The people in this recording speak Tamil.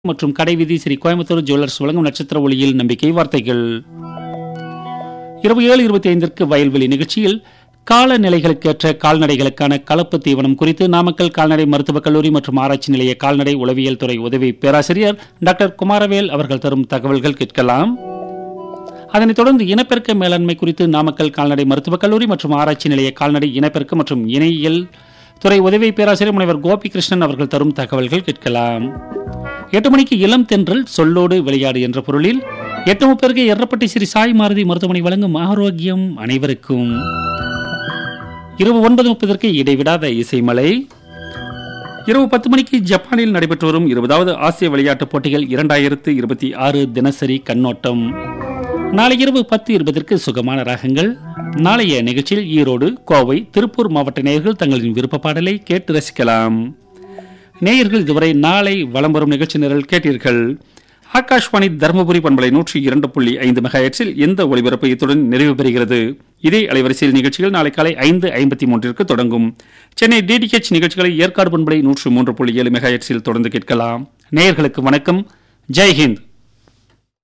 மற்றும் கடைவீதி ஸ்ரீ கோயம்புத்தூர் ஜுவல்லர்ஸ் வழங்கும் நட்சத்திர ஒளியில் நம்பிக்கை வார்த்தைகள் இருபது ஏழு இருபத்தி ஐந்திற்கு வயல்வெளி நிகழ்ச்சியில் காலநிலைகளுக்கேற்ற கால்நடைகளுக்கான கலப்பு தீவனம் குறித்து நாமக்கல் கால்நடை மருத்துவக் கல்லூரி மற்றும் ஆராய்ச்சி நிலைய கால்நடை உளவியல் துறை உதவி பேராசிரியர் டாக்டர் குமாரவேல் அவர்கள் தரும் தகவல்கள் கேட்கலாம் அதனைத் தொடர்ந்து இனப்பெருக்க மேலாண்மை குறித்து நாமக்கல் கால்நடை மருத்துவக் கல்லூரி மற்றும் ஆராய்ச்சி நிலைய கால்நடை இனப்பெருக்க மற்றும் இணையியல் துறை உதவி பேராசிரியர் முனைவர் கோபி கிருஷ்ணன் அவர்கள் தரும் தகவல்கள் கேட்கலாம் எட்டு மணிக்கு இளம் தென்றல் சொல்லோடு விளையாடு என்ற பொருளில் எட்டு முப்பதற்கு எர்ரப்பட்டி ஸ்ரீ சாய் மாருதி மருத்துவமனை வழங்கும் ஆரோக்கியம் அனைவருக்கும் இரவு ஒன்பது முப்பதற்கு இடைவிடாத இசைமலை இரவு பத்து மணிக்கு ஜப்பானில் நடைபெற்று வரும் இருபதாவது ஆசிய விளையாட்டுப் போட்டிகள் இரண்டாயிரத்து இருபத்தி ஆறு தினசரி கண்ணோட்டம் நாளை இரவு பத்து இருபதற்கு சுகமான ராகங்கள் நாளைய நிகழ்ச்சியில் ஈரோடு கோவை திருப்பூர் மாவட்ட நேயர்கள் தங்களின் விருப்ப பாடலை கேட்டு ரசிக்கலாம் நேயர்கள் இதுவரை நாளை வலம் வரும் நிகழ்ச்சி நிரல் கேட்டீர்கள் ஆகாஷ்வாணி தருமபுரி பண்பலை நூற்றி இரண்டு புள்ளி ஐந்து மெகாஹெட்ஸில் எந்த ஒளிபரப்பு இத்துடன் நிறைவு பெறுகிறது இதே அலைவரிசையில் நிகழ்ச்சிகள் நாளை காலை ஐந்து ஐம்பத்தி மூன்றிற்கு தொடங்கும் சென்னை டிடிஹெச் நிகழ்ச்சிகளை ஏற்காடு பண்பலை நூற்று மூன்று புள்ளி ஏழு மெகாஹெட்ஸில் தொடர்ந்து கேட்கலாம் நேயர்களுக்கு வணக்கம் ஜெய் ஹிந்த்